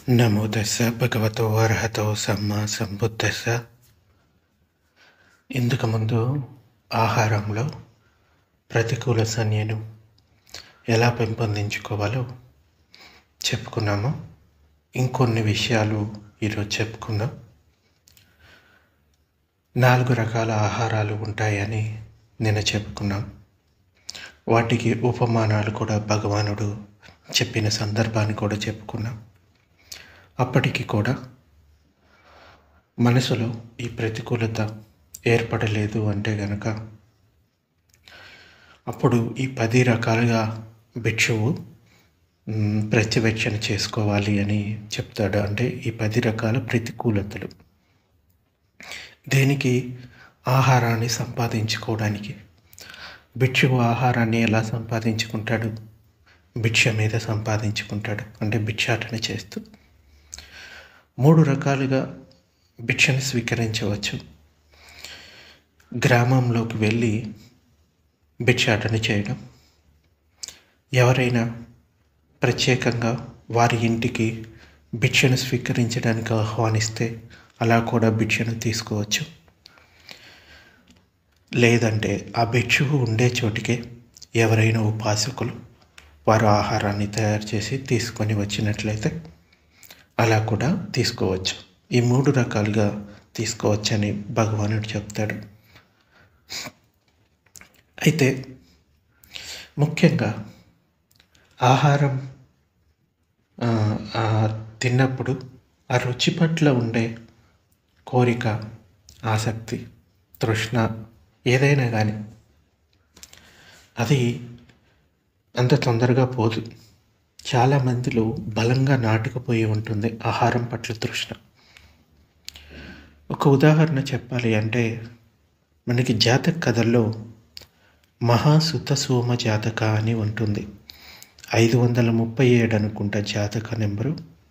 నమో తస్స భగవతో అర్హతో సమ్మా సంబుద్ధస్స ఇందుకు ముందు ఆహారంలో ప్రతికూల సంజ్ఞను ఎలా పెంపొందించుకోవాలో చెప్పుకున్నాము ఇంకొన్ని విషయాలు ఈరోజు చెప్పుకుందాం నాలుగు రకాల ఆహారాలు ఉంటాయని నిన్న చెప్పుకున్నాం వాటికి ఉపమానాలు కూడా భగవానుడు చెప్పిన సందర్భాన్ని కూడా చెప్పుకున్నాం అప్పటికి కూడా మనసులో ఈ ప్రతికూలత ఏర్పడలేదు అంటే గనక అప్పుడు ఈ పది రకాలుగా భిక్షువు మ్, ప్రత్యవేక్షణ చేసుకోవాలి అని చెప్తాడు అంటే ఈ పది రకాల ప్రతికూలతలు దేనికి ఆహారాన్ని సంపాదించుకోవడానికి భిక్షువు ఆహారాన్ని ఎలా సంపాదించుకుంటాడు భిక్ష మీద సంపాదించుకుంటాడు అంటే భిక్షాటన చేస్తూ మూడు రకాలుగా భిక్షను స్వీకరించవచ్చు గ్రామంలోకి వెళ్ళి భిక్షాటన చేయడం ఎవరైనా ప్రత్యేకంగా వారి ఇంటికి భిక్షను స్వీకరించడానికి ఆహ్వానిస్తే అలా కూడా భిక్షను తీసుకోవచ్చు లేదంటే ఆ భిక్షువు ఉండే చోటికే ఎవరైనా ఉపాసకులు వారు ఆహారాన్ని తయారు చేసి తీసుకొని వచ్చినట్లయితే అలా కూడా తీసుకోవచ్చు ఈ మూడు రకాలుగా తీసుకోవచ్చని భగవానుడు చెప్తాడు అయితే ముఖ్యంగా ఆహారం ఆ, ఆ, తిన్నప్పుడు ఆ రుచి పట్ల ఉండే కోరిక ఆసక్తి తృష్ణ ఏదైనా కానీ అది అంత తొందరగా పోదు చాలా మందిలో బలంగా నాటుకుపోయి ఉంటుంది ఆహారం పట్ల తృష్ణ ఒక ఉదాహరణ చెప్పాలి అంటే మనకి జాతక కథల్లో మహాసుత సోమ జాతక అని ఉంటుంది ఐదు వందల ముప్పై ఏడు అనుకుంటా జాతక నెంబరు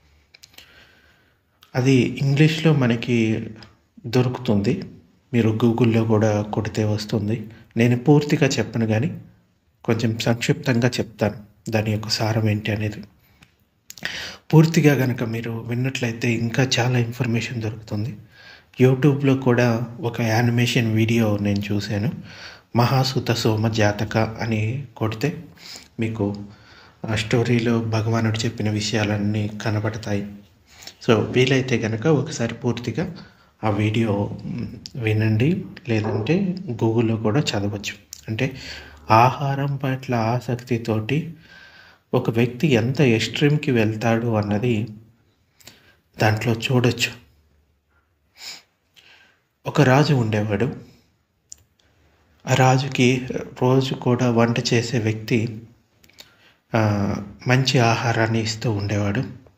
అది ఇంగ్లీష్లో మనకి దొరుకుతుంది మీరు గూగుల్లో కూడా కొడితే వస్తుంది నేను పూర్తిగా చెప్పను కానీ కొంచెం సంక్షిప్తంగా చెప్తాను దాని యొక్క సారం ఏంటి అనేది పూర్తిగా కనుక మీరు విన్నట్లయితే ఇంకా చాలా ఇన్ఫర్మేషన్ దొరుకుతుంది యూట్యూబ్లో కూడా ఒక యానిమేషన్ వీడియో నేను చూశాను మహాసుత సోమ జాతక అని కొడితే మీకు ఆ స్టోరీలో భగవానుడు చెప్పిన విషయాలన్నీ కనబడతాయి సో వీలైతే కనుక ఒకసారి పూర్తిగా ఆ వీడియో మ్, వినండి లేదంటే గూగుల్లో కూడా చదవచ్చు అంటే ఆహారం పట్ల ఆసక్తితోటి ఒక వ్యక్తి ఎంత ఎక్స్ట్రీమ్కి వెళ్తాడు అన్నది దాంట్లో చూడొచ్చు ఒక రాజు ఉండేవాడు ఆ రాజుకి రోజు కూడా వంట చేసే వ్యక్తి ఆ, మంచి ఆహారాన్ని ఇస్తూ ఉండేవాడు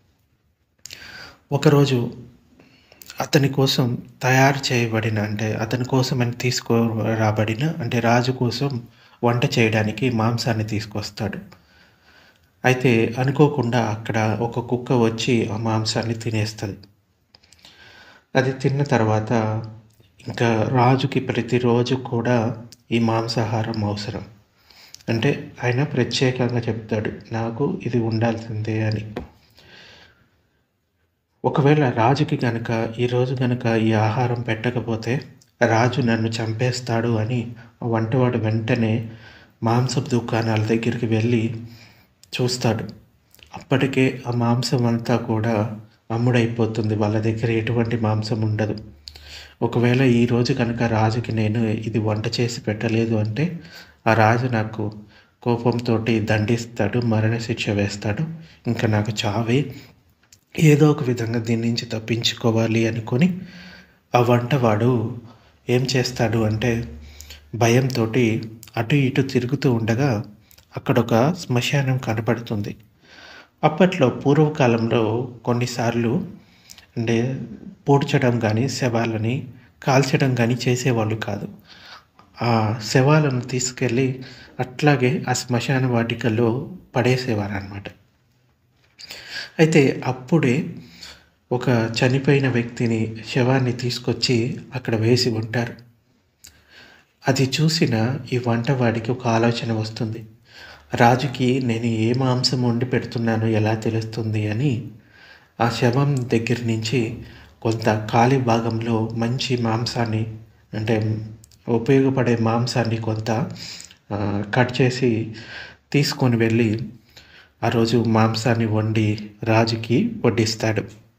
ఒకరోజు అతని కోసం తయారు చేయబడిన అంటే అతని కోసం అని తీసుకురాబడిన అంటే రాజు కోసం వంట చేయడానికి మాంసాన్ని తీసుకొస్తాడు అయితే అనుకోకుండా అక్కడ ఒక కుక్క వచ్చి ఆ మాంసాన్ని తినేస్తుంది అది తిన్న తర్వాత ఇంకా రాజుకి ప్రతిరోజు కూడా ఈ మాంసాహారం అవసరం అంటే ఆయన ప్రత్యేకంగా చెప్తాడు నాకు ఇది ఉండాల్సిందే అని ఒకవేళ రాజుకి గనక ఈరోజు గనక ఈ ఆహారం పెట్టకపోతే రాజు నన్ను చంపేస్తాడు అని ఆ వంటవాడు వెంటనే మాంసపు దుకాణాల దగ్గరికి వెళ్ళి చూస్తాడు అప్పటికే ఆ మాంసం అంతా కూడా అమ్ముడైపోతుంది వాళ్ళ దగ్గర ఎటువంటి మాంసం ఉండదు ఒకవేళ ఈ రోజు కనుక రాజుకి నేను ఇది వంట చేసి పెట్టలేదు అంటే ఆ రాజు నాకు కోపంతో దండిస్తాడు మరణశిక్ష వేస్తాడు ఇంకా నాకు చావే ఏదో ఒక విధంగా దీని నుంచి తప్పించుకోవాలి అనుకొని ఆ వంటవాడు ఏం చేస్తాడు అంటే భయంతో అటు ఇటు తిరుగుతూ ఉండగా అక్కడ ఒక శ్మశానం కనపడుతుంది అప్పట్లో పూర్వకాలంలో కొన్నిసార్లు అంటే పూడ్చడం కానీ శవాలని కాల్చడం కానీ చేసేవాళ్ళు కాదు ఆ శవాలను తీసుకెళ్ళి అట్లాగే ఆ శ్మశాన వాటికల్లో పడేసేవారు అనమాట అయితే అప్పుడే ఒక చనిపోయిన వ్యక్తిని శవాన్ని తీసుకొచ్చి అక్కడ వేసి ఉంటారు అది చూసిన ఈ వంటవాడికి ఒక ఆలోచన వస్తుంది రాజుకి నేను ఏ మాంసం వండి పెడుతున్నానో ఎలా తెలుస్తుంది అని ఆ శవం దగ్గర నుంచి కొంత ఖాళీ భాగంలో మంచి మాంసాన్ని అంటే ఉపయోగపడే మాంసాన్ని కొంత ఆ, కట్ చేసి తీసుకొని వెళ్ళి ఆ రోజు మాంసాన్ని వండి రాజుకి వడ్డిస్తాడు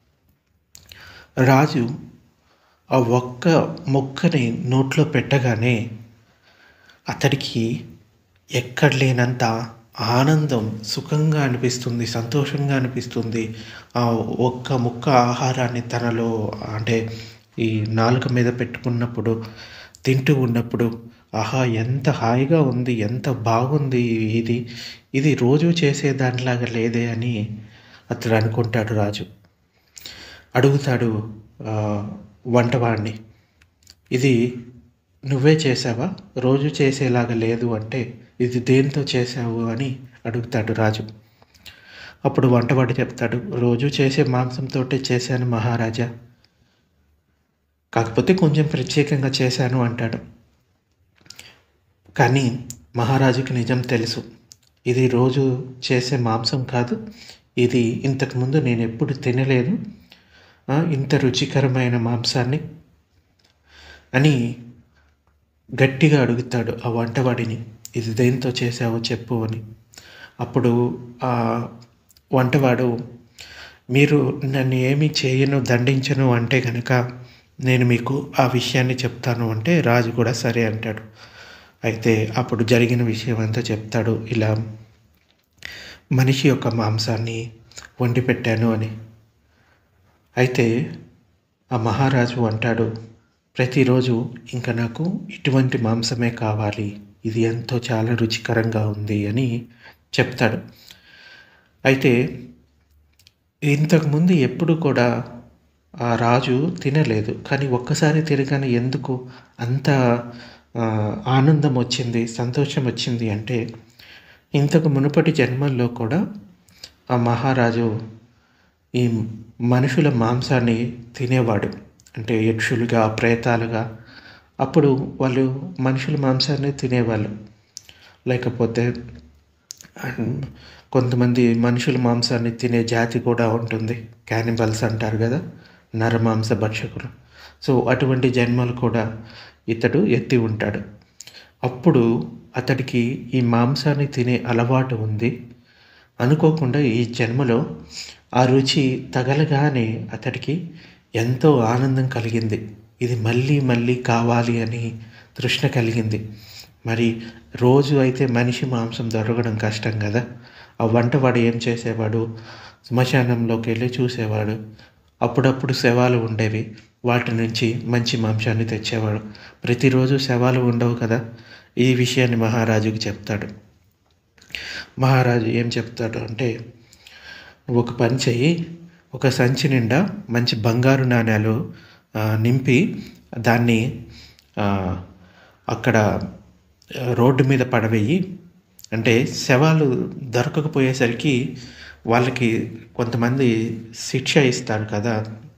రాజు ఆ ఒక్క ముక్కని నోట్లో పెట్టగానే అతడికి ఎక్కడ లేనంత ఆనందం సుఖంగా అనిపిస్తుంది సంతోషంగా అనిపిస్తుంది ఆ ఒక్క ముక్క ఆహారాన్ని తనలో అంటే ఈ నాలుక మీద పెట్టుకున్నప్పుడు తింటూ ఉన్నప్పుడు ఆహా ఎంత హాయిగా ఉంది ఎంత బాగుంది ఇది ఇది రోజు చేసే దానిలాగా లేదే అని అతడు అనుకుంటాడు రాజు అడుగుతాడు ఆ, వంటవాడిని ఇది నువ్వే చేసావా రోజు చేసేలాగా లేదు అంటే ఇది దేంతో చేసావు అని అడుగుతాడు రాజు అప్పుడు వంటవాడు చెప్తాడు రోజు చేసే మాంసంతో చేశాను మహారాజా కాకపోతే కొంచెం ప్రత్యేకంగా చేశాను అంటాడు కానీ మహారాజుకి నిజం తెలుసు ఇది రోజు చేసే మాంసం కాదు ఇది ఇంతకుముందు నేను ఎప్పుడు తినలేదు ఆ, ఇంత రుచికరమైన మాంసాన్ని అని గట్టిగా అడుగుతాడు ఆ వంటవాడిని ఇది దేంతో చేసావో చెప్పు అని అప్పుడు ఆ వంటవాడు మీరు నన్ను ఏమి చేయను దండించను అంటే కనుక నేను మీకు ఆ విషయాన్ని చెప్తాను అంటే రాజు కూడా సరే అంటాడు అయితే అప్పుడు జరిగిన విషయం అంతా చెప్తాడు ఇలా మనిషి యొక్క మాంసాన్ని వండి పెట్టాను అని అయితే ఆ మహారాజు అంటాడు ప్రతిరోజు ఇంకా నాకు ఇటువంటి మాంసమే కావాలి ఇది ఎంతో చాలా రుచికరంగా ఉంది అని చెప్తాడు అయితే ఇంతకుముందు ఎప్పుడు కూడా ఆ రాజు తినలేదు కానీ ఒక్కసారి తిరగానే ఎందుకు అంత ఆ, ఆనందం వచ్చింది సంతోషం వచ్చింది అంటే ఇంతకు మునుపటి జన్మల్లో కూడా ఆ మహారాజు ఈ మనుషుల మాంసాన్ని తినేవాడు అంటే యక్షులుగా ప్రేతాలుగా అప్పుడు వాళ్ళు మనుషుల మాంసాన్ని తినేవాళ్ళు లేకపోతే అండ్ కొంతమంది మనుషుల మాంసాన్ని తినే జాతి కూడా ఉంటుంది క్యానిబల్స్ అంటారు కదా నరమాంస భక్షకులు సో అటువంటి జన్మలు కూడా ఇతడు ఎత్తి ఉంటాడు అప్పుడు అతడికి ఈ మాంసాన్ని తినే అలవాటు ఉంది అనుకోకుండా ఈ జన్మలో ఆ రుచి తగలగానే అతడికి ఎంతో ఆనందం కలిగింది ఇది మళ్ళీ మళ్ళీ కావాలి అని తృష్ణ కలిగింది మరి రోజు అయితే మనిషి మాంసం దొరకడం కష్టం కదా ఆ వంటవాడు ఏం చేసేవాడు శ్మశానంలోకి వెళ్ళి చూసేవాడు అప్పుడప్పుడు శవాలు ఉండేవి వాటి నుంచి మంచి మాంసాన్ని తెచ్చేవాడు ప్రతిరోజు శవాలు ఉండవు కదా ఈ విషయాన్ని మహారాజుకి చెప్తాడు మహారాజు ఏం చెప్తాడు అంటే నువ్వు ఒక పని చెయ్యి ఒక సంచి నిండా మంచి బంగారు నాణ్యాలు ఆ, నింపి దాన్ని ఆ, అక్కడ ఆ, రోడ్డు మీద పడవేయి అంటే శవాలు దొరకకపోయేసరికి వాళ్ళకి కొంతమంది శిక్ష ఇస్తారు కదా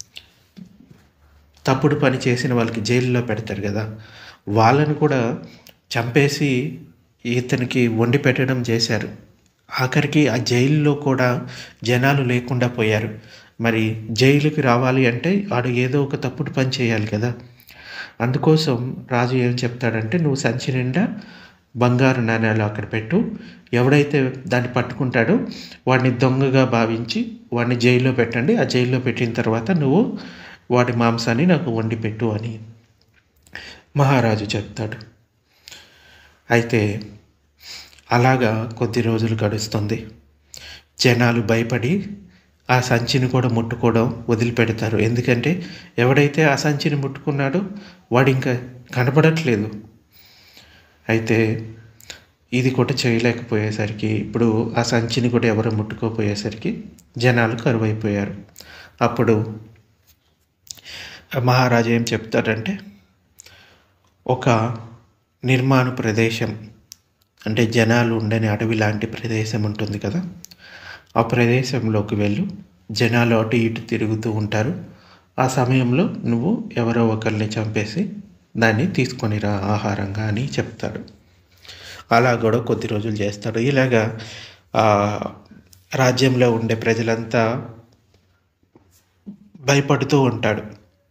తప్పుడు పని చేసిన వాళ్ళకి జైల్లో పెడతారు కదా వాళ్ళని కూడా చంపేసి ఇతనికి వండి పెట్టడం చేశారు ఆఖరికి ఆ జైల్లో కూడా జనాలు లేకుండా పోయారు మరి జైలుకి రావాలి అంటే వాడు ఏదో ఒక తప్పుడు పని చేయాలి కదా అందుకోసం రాజు ఏం చెప్తాడంటే నువ్వు సంచి నిండా బంగారు నాణ్యాలు అక్కడ పెట్టు ఎవడైతే దాన్ని పట్టుకుంటాడో వాడిని దొంగగా భావించి వాడిని జైల్లో పెట్టండి ఆ జైల్లో పెట్టిన తర్వాత నువ్వు వాడి మాంసాన్ని నాకు వండి పెట్టు అని మహారాజు చెప్తాడు అయితే అలాగా కొద్ది రోజులు గడుస్తుంది జనాలు భయపడి ఆ సంచిని కూడా ముట్టుకోవడం వదిలిపెడతారు ఎందుకంటే ఎవడైతే ఆ సంచిని ముట్టుకున్నాడో వాడు ఇంకా కనపడట్లేదు అయితే ఇది కూడా చేయలేకపోయేసరికి ఇప్పుడు ఆ సంచిని కూడా ఎవరు ముట్టుకోపోయేసరికి జనాలు కరువైపోయారు అప్పుడు మహారాజు ఏం చెప్తాడంటే ఒక నిర్మాణ ప్రదేశం అంటే జనాలు ఉండని అడవి లాంటి ప్రదేశం ఉంటుంది కదా ఆ ప్రదేశంలోకి వెళ్ళు జనాలు అటు ఇటు తిరుగుతూ ఉంటారు ఆ సమయంలో నువ్వు ఎవరో ఒకరిని చంపేసి దాన్ని తీసుకొని రా ఆహారంగా అని చెప్తాడు అలా కూడా కొద్ది రోజులు చేస్తాడు ఇలాగా ఆ, రాజ్యంలో ఉండే ప్రజలంతా భయపడుతూ ఉంటాడు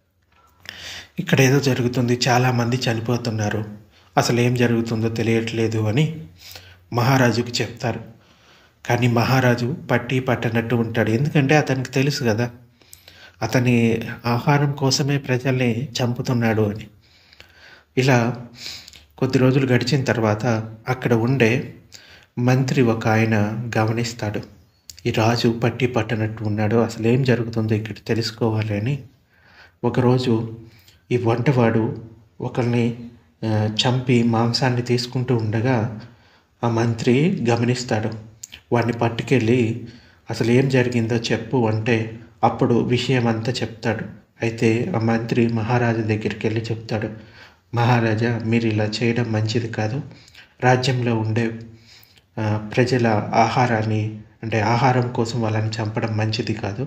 ఇక్కడ ఏదో జరుగుతుంది చాలామంది చనిపోతున్నారు అసలు ఏం జరుగుతుందో తెలియట్లేదు అని మహారాజుకి చెప్తారు కానీ మహారాజు పట్టి పట్టనట్టు ఉంటాడు ఎందుకంటే అతనికి తెలుసు కదా అతని ఆహారం కోసమే ప్రజల్ని చంపుతున్నాడు అని ఇలా కొద్ది రోజులు గడిచిన తర్వాత అక్కడ ఉండే మంత్రి ఒక ఆయన గమనిస్తాడు ఈ రాజు పట్టి పట్టనట్టు ఉన్నాడు అసలు ఏం జరుగుతుందో ఇక్కడ తెలుసుకోవాలి అని ఒకరోజు ఈ వంటవాడు ఒకరిని ఆ, చంపి మాంసాన్ని తీసుకుంటూ ఉండగా ఆ మంత్రి గమనిస్తాడు వాడిని పట్టుకెళ్ళి అసలు ఏం జరిగిందో చెప్పు అంటే అప్పుడు విషయం అంతా చెప్తాడు అయితే ఆ మంత్రి మహారాజు దగ్గరికి వెళ్ళి చెప్తాడు మహారాజా మీరు ఇలా చేయడం మంచిది కాదు రాజ్యంలో ఉండే ఆ, ప్రజల ఆహారాన్ని అంటే ఆహారం కోసం వాళ్ళని చంపడం మంచిది కాదు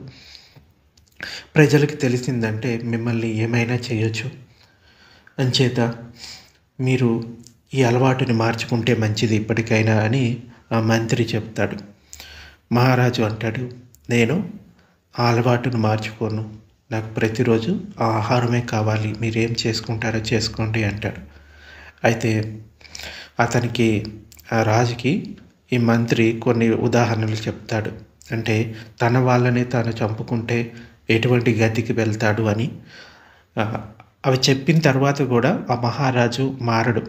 ప్రజలకు తెలిసిందంటే మిమ్మల్ని ఏమైనా చేయొచ్చు అంచేత మీరు ఈ అలవాటుని మార్చుకుంటే మంచిది ఇప్పటికైనా అని ఆ మంత్రి చెప్తాడు మహారాజు అంటాడు నేను ఆ అలవాటును మార్చుకోను నాకు ప్రతిరోజు ఆ ఆహారమే కావాలి మీరేం చేసుకుంటారో చేసుకోండి అంటాడు అయితే అతనికి ఆ రాజుకి ఈ మంత్రి కొన్ని ఉదాహరణలు చెప్తాడు అంటే తన వాళ్ళని తాను చంపుకుంటే ఎటువంటి గతికి వెళ్తాడు అని ఆ, అవి చెప్పిన తర్వాత కూడా ఆ మహారాజు మారడు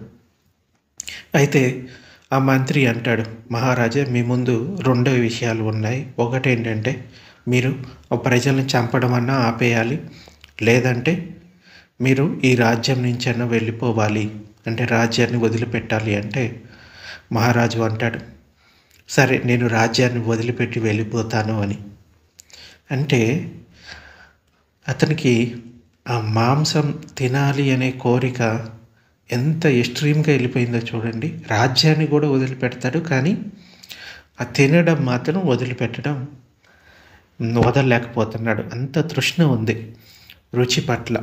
అయితే ఆ మంత్రి అంటాడు మహారాజా మీ ముందు రెండో విషయాలు ఉన్నాయి ఒకటి ఏంటంటే మీరు ఆ ప్రజలను చంపడం అన్నా ఆపేయాలి లేదంటే మీరు ఈ రాజ్యం నుంచైనా వెళ్ళిపోవాలి అంటే రాజ్యాన్ని వదిలిపెట్టాలి అంటే మహారాజు అంటాడు సరే నేను రాజ్యాన్ని వదిలిపెట్టి వెళ్ళిపోతాను అని అంటే అతనికి ఆ మాంసం తినాలి అనే కోరిక ఎంత ఎక్స్ట్రీమ్గా వెళ్ళిపోయిందో చూడండి రాజ్యాన్ని కూడా వదిలిపెడతాడు కానీ ఆ తినడం మాత్రం వదిలిపెట్టడం వదలలేకపోతున్నాడు అంత తృష్ణ ఉంది రుచి పట్ల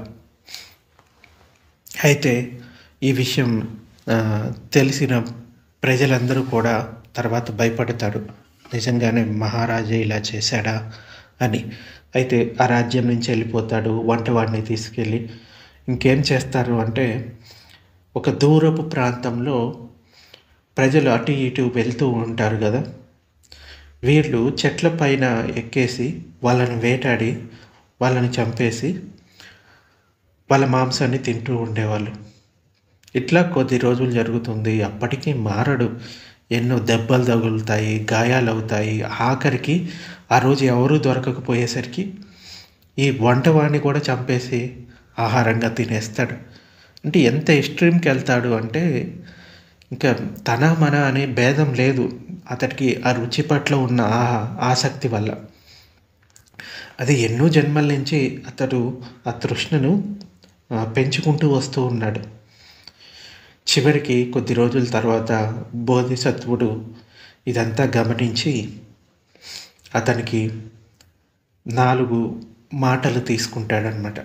అయితే ఈ విషయం ఆ, తెలిసిన ప్రజలందరూ కూడా తర్వాత భయపడతాడు నిజంగానే మహారాజా ఇలా చేశాడా అని అయితే ఆ రాజ్యం నుంచి వెళ్ళిపోతాడు వంటవాడిని తీసుకెళ్ళి ఇంకేం చేస్తారు అంటే ఒక దూరపు ప్రాంతంలో ప్రజలు అటు ఇటు వెళ్తూ ఉంటారు కదా వీళ్ళు చెట్ల పైన ఎక్కేసి వాళ్ళని వేటాడి వాళ్ళని చంపేసి వాళ్ళ మాంసాన్ని తింటూ ఉండేవాళ్ళు ఇట్లా కొద్ది రోజులు జరుగుతుంది అప్పటికీ మారడు ఎన్నో దెబ్బలు తగులుతాయి గాయాలు అవుతాయి ఆఖరికి ఆ రోజు ఎవరూ దొరకకపోయేసరికి ఈ వంటవాడిని కూడా చంపేసి ఆహారంగా తినేస్తాడు అంటే ఎంత ఎక్స్ట్రీమ్కి వెళ్తాడు అంటే ఇంకా తన మన అనే భేదం లేదు అతడికి ఆ రుచి పట్ల ఉన్న ఆ ఆసక్తి వల్ల అది ఎన్నో జన్మల నుంచి అతడు ఆ తృష్ణను ఆ, పెంచుకుంటూ వస్తూ ఉన్నాడు చివరికి కొద్ది రోజుల తర్వాత బోధిసత్వుడు ఇదంతా గమనించి అతనికి నాలుగు మాటలు తీసుకుంటాడనమాట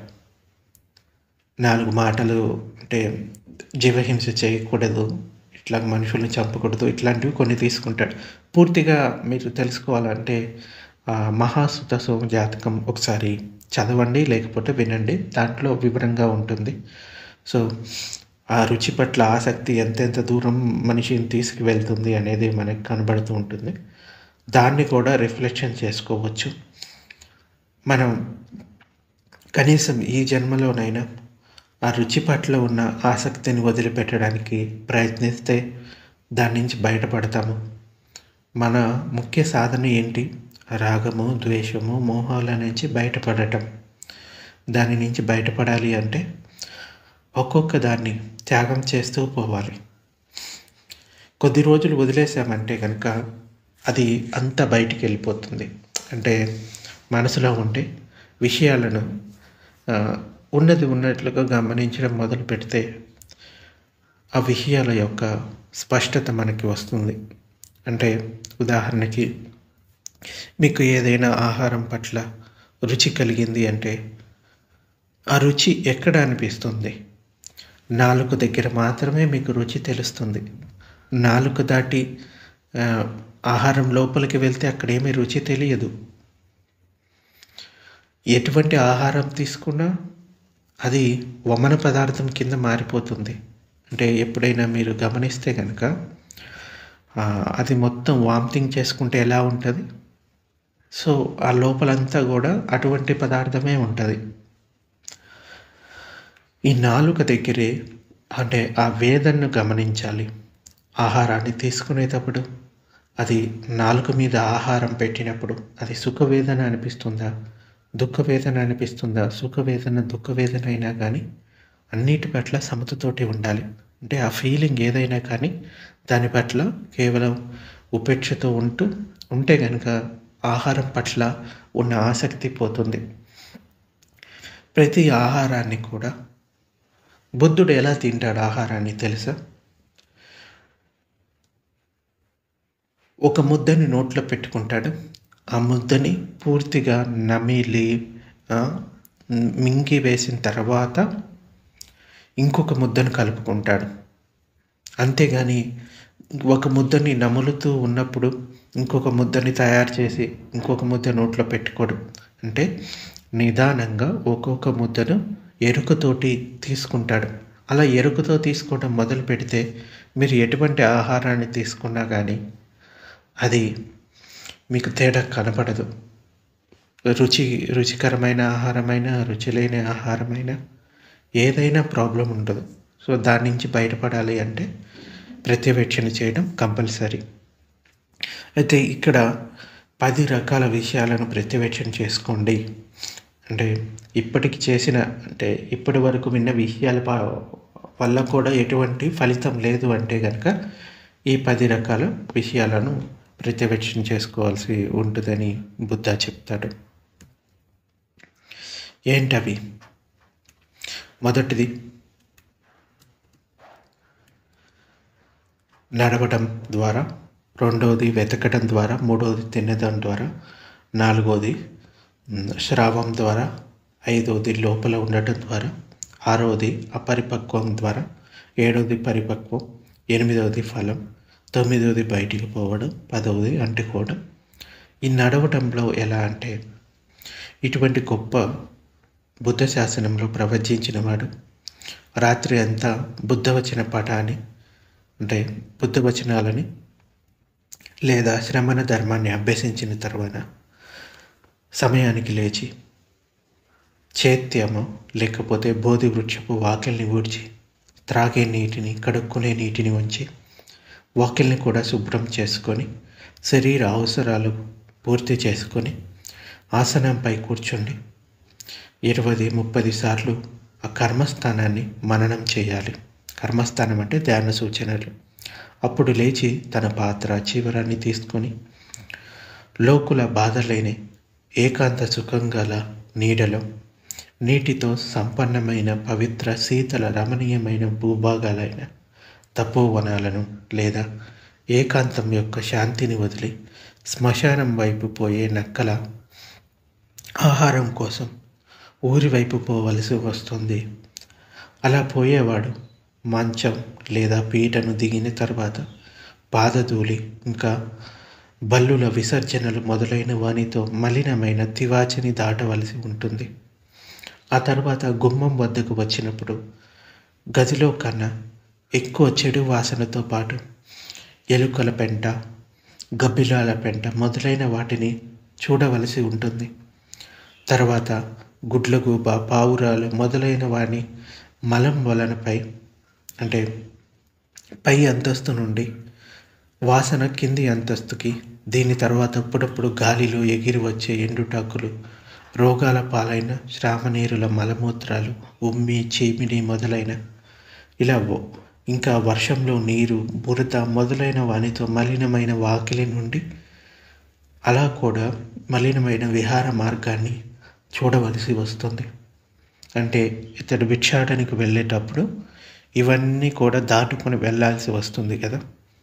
నాలుగు మాటలు అంటే జీవహింస చేయకూడదు ఇట్లా మనుషుల్ని చంపకూడదు ఇట్లాంటివి కొన్ని తీసుకుంటాడు పూర్తిగా మీరు తెలుసుకోవాలంటే ఆ, మహాసుత సోమ జాతకం ఒకసారి చదవండి లేకపోతే వినండి దాంట్లో వివరంగా ఉంటుంది సో ఆ రుచి పట్ల ఆసక్తి ఎంతెంత దూరం మనిషిని తీసుకువెళ్తుంది అనేది మనకు కనబడుతూ ఉంటుంది దాన్ని కూడా రిఫ్లెక్షన్ చేసుకోవచ్చు మనం కనీసం ఈ జన్మలోనైనా ఆ రుచి పట్ల ఉన్న ఆసక్తిని వదిలిపెట్టడానికి ప్రయత్నిస్తే దాని నుంచి బయటపడతాము మన ముఖ్య సాధన ఏంటి రాగము ద్వేషము మోహాల నుంచి బయటపడటం దాని నుంచి బయటపడాలి అంటే ఒక్కొక్క దాన్ని త్యాగం చేస్తూ పోవాలి కొద్ది రోజులు వదిలేసామంటే కనుక అది అంత బయటికి వెళ్ళిపోతుంది అంటే మనసులో ఉండే విషయాలను ఆ, ఉన్నది ఉన్నట్లుగా గమనించడం మొదలు పెడితే ఆ విషయాల యొక్క స్పష్టత మనకి వస్తుంది అంటే ఉదాహరణకి మీకు ఏదైనా ఆహారం పట్ల రుచి కలిగింది అంటే ఆ రుచి ఎక్కడ అనిపిస్తుంది నాలుగు దగ్గర మాత్రమే మీకు రుచి తెలుస్తుంది నాలుగు దాటి ఆ, ఆహారం లోపలికి వెళ్తే అక్కడ ఏమీ రుచి తెలియదు ఎటువంటి ఆహారం తీసుకున్నా అది వమన పదార్థం కింద మారిపోతుంది అంటే ఎప్పుడైనా మీరు గమనిస్తే కనుక ఆ, అది మొత్తం వామిటింగ్ చేసుకుంటే ఎలా ఉంటుంది సో ఆ లోపలంతా కూడా అటువంటి పదార్థమే ఉంటుంది ఈ నాలుక దగ్గరే అంటే ఆ వేదనను గమనించాలి ఆహారాన్ని తీసుకునేటప్పుడు అది నాలుక మీద ఆహారం పెట్టినప్పుడు అది సుఖవేదన అనిపిస్తుందా దుఃఖవేదన అనిపిస్తుందా సుఖవేదన దుఃఖవేదన అయినా కానీ అన్నిటి పట్ల సమతతోటి ఉండాలి అంటే ఆ ఫీలింగ్ ఏదైనా కానీ దాని పట్ల కేవలం ఉపేక్షతో ఉంటూ ఉంటే కనుక ఆహారం పట్ల ఉన్న ఆసక్తి పోతుంది ప్రతి ఆహారాన్ని కూడా బుద్ధుడు ఎలా తింటాడు ఆహారాన్ని తెలుసా ఒక ముద్దని నోట్లో పెట్టుకుంటాడు ఆ ముద్దని పూర్తిగా నమిలి ఆ, మింగి వేసిన తర్వాత ఇంకొక ముద్దను కలుపుకుంటాడు అంతేగాని ఒక ముద్దని నములుతూ ఉన్నప్పుడు ఇంకొక ముద్దని తయారు చేసి ఇంకొక ముద్ద నోట్లో పెట్టుకోడు అంటే నిదానంగా ఒక్కొక్క ముద్దను ఎరుకతోటి తీసుకుంటాడు అలా ఎరుకతో తీసుకోవడం మొదలు పెడితే మీరు ఎటువంటి ఆహారాన్ని తీసుకున్నా కానీ అది మీకు తేడా కనపడదు రుచి రుచికరమైన ఆహారమైన రుచి లేని ఆహారమైన ఏదైనా ప్రాబ్లం ఉండదు సో దాని నుంచి బయటపడాలి అంటే ప్రత్యవేక్షణ చేయడం కంపల్సరీ అయితే ఇక్కడ పది రకాల విషయాలను ప్రత్యవేక్షణ చేసుకోండి అంటే ఇప్పటికి చేసిన అంటే ఇప్పటి వరకు విన్న విషయాల ప- వల్ల కూడా ఎటువంటి ఫలితం లేదు అంటే కనుక ఈ పది రకాల విషయాలను ప్రత్యవేక్షణ చేసుకోవాల్సి ఉంటుందని బుద్ధ చెప్తాడు ఏంటవి మొదటిది నడవడం ద్వారా రెండవది వెతకడం ద్వారా మూడవది తినడం ద్వారా నాలుగవది మ్, శ్రావం ద్వారా ఐదవది లోపల ఉండటం ద్వారా ఆరవది అపరిపక్వం ద్వారా ఏడవది పరిపక్వం ఎనిమిదవది ఫలం తొమ్మిదవది బయటికి పోవడం పదవది అంటుకోవడం ఈ నడవటంలో ఎలా అంటే ఇటువంటి గొప్ప బుద్ధ శాసనంలో ప్రవచించిన వాడు రాత్రి అంతా బుద్ధవచన పటాన్ని అంటే బుద్ధవచనాలని లేదా శ్రమణ ధర్మాన్ని అభ్యసించిన తర్వాత సమయానికి లేచి చేత్యము లేకపోతే బోధి వృక్షపు వాకిల్ని ఊడ్చి త్రాగే నీటిని కడుక్కునే నీటిని ఉంచి వాకిల్ని కూడా శుభ్రం చేసుకొని శరీర అవసరాలు పూర్తి చేసుకొని ఆసనంపై కూర్చోండి ఇరవై ముప్పది సార్లు ఆ కర్మస్థానాన్ని మననం చేయాలి కర్మస్థానం అంటే ధ్యాన సూచనలు అప్పుడు లేచి తన పాత్ర చివరాన్ని తీసుకొని లోకుల బాధ లేని ఏకాంత సుఖం గల నీడలో నీటితో సంపన్నమైన పవిత్ర శీతల రమణీయమైన భూభాగాలైన తపోవనాలను లేదా ఏకాంతం యొక్క శాంతిని వదిలి శ్మశానం వైపు పోయే నక్కల ఆహారం కోసం ఊరి వైపు పోవలసి వస్తుంది అలా పోయేవాడు మంచం లేదా పీటను దిగిన తర్వాత పాదధూళి ఇంకా బల్లుల విసర్జనలు మొదలైన వానితో మలినమైన తివాచిని దాటవలసి ఉంటుంది ఆ తర్వాత గుమ్మం వద్దకు వచ్చినప్పుడు గదిలో కన్నా ఎక్కువ చెడు వాసనతో పాటు ఎలుకల పెంట గబ్బిలాల పెంట మొదలైన వాటిని చూడవలసి ఉంటుంది తర్వాత గుడ్లగూబ పావురాలు మొదలైన వాని మలం వలనపై అంటే పై అంతస్తు నుండి వాసన కింది అంతస్తుకి దీని తర్వాత అప్పుడప్పుడు గాలిలో ఎగిరి వచ్చే ఎండుటాకులు రోగాల పాలైన శ్రామనీరుల మలమూత్రాలు ఉమ్మి చీమిడి మొదలైన ఇలా వ- ఇంకా వర్షంలో నీరు బురద మొదలైన వానితో మలినమైన వాకిలి నుండి అలా కూడా మలినమైన విహార మార్గాన్ని చూడవలసి వస్తుంది అంటే ఇతడు భిక్షాటనికి వెళ్ళేటప్పుడు ఇవన్నీ కూడా దాటుకొని వెళ్ళాల్సి వస్తుంది కదా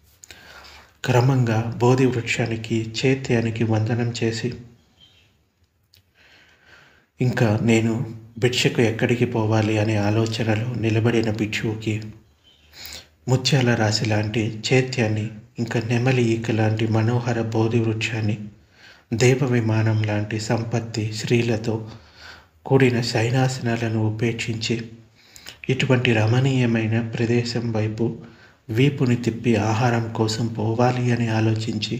క్రమంగా బోధి వృక్షానికి చేత్యానికి వందనం చేసి ఇంకా నేను భిక్షకు ఎక్కడికి పోవాలి అనే ఆలోచనలో నిలబడిన భిక్షువుకి ముత్యాల రాశి లాంటి చైత్యాన్ని ఇంకా నెమలి ఈక లాంటి మనోహర బోధి వృక్షాన్ని దేవ విమానం లాంటి సంపత్తి శ్రీలతో కూడిన శయనాసనాలను ఉపేక్షించి ఇటువంటి రమణీయమైన ప్రదేశం వైపు వీపుని తిప్పి ఆహారం కోసం పోవాలి అని ఆలోచించి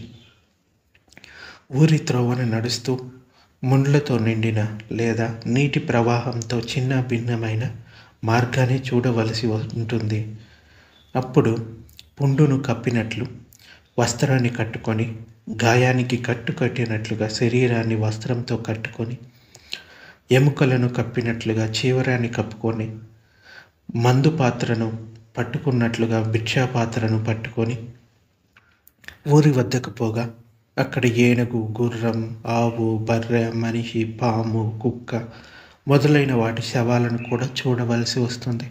ఊరి త్రోవన నడుస్తూ ముండ్లతో నిండిన లేదా నీటి ప్రవాహంతో చిన్న భిన్నమైన మార్గాన్ని చూడవలసి ఉంటుంది అప్పుడు పుండును కప్పినట్లు వస్త్రాన్ని కట్టుకొని గాయానికి కట్టు కట్టినట్లుగా శరీరాన్ని వస్త్రంతో కట్టుకొని ఎముకలను కప్పినట్లుగా చీవరాన్ని కప్పుకొని మందు పాత్రను పట్టుకున్నట్లుగా భిక్షా పాత్రను పట్టుకొని ఊరి వద్దకు పోగా అక్కడ ఏనుగు గుర్రం ఆవు బర్రె మనిషి పాము కుక్క మొదలైన వాటి శవాలను కూడా చూడవలసి వస్తుంది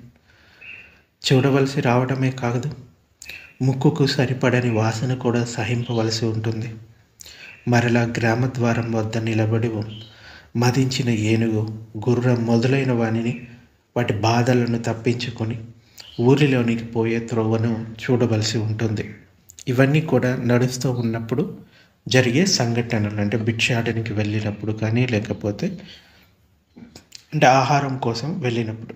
చూడవలసి రావడమే కాదు ముక్కుకు సరిపడని వాసన కూడా సహింపవలసి ఉంటుంది మరలా గ్రామద్వారం వద్ద నిలబడి మదించిన ఏనుగు గుర్రం మొదలైన వానిని వాటి బాధలను తప్పించుకొని ఊరిలోనికి పోయే త్రోవను చూడవలసి ఉంటుంది ఇవన్నీ కూడా నడుస్తూ ఉన్నప్పుడు జరిగే సంఘటనలు అంటే భిక్షాటనికి వెళ్ళినప్పుడు కానీ లేకపోతే అంటే ఆహారం కోసం వెళ్ళినప్పుడు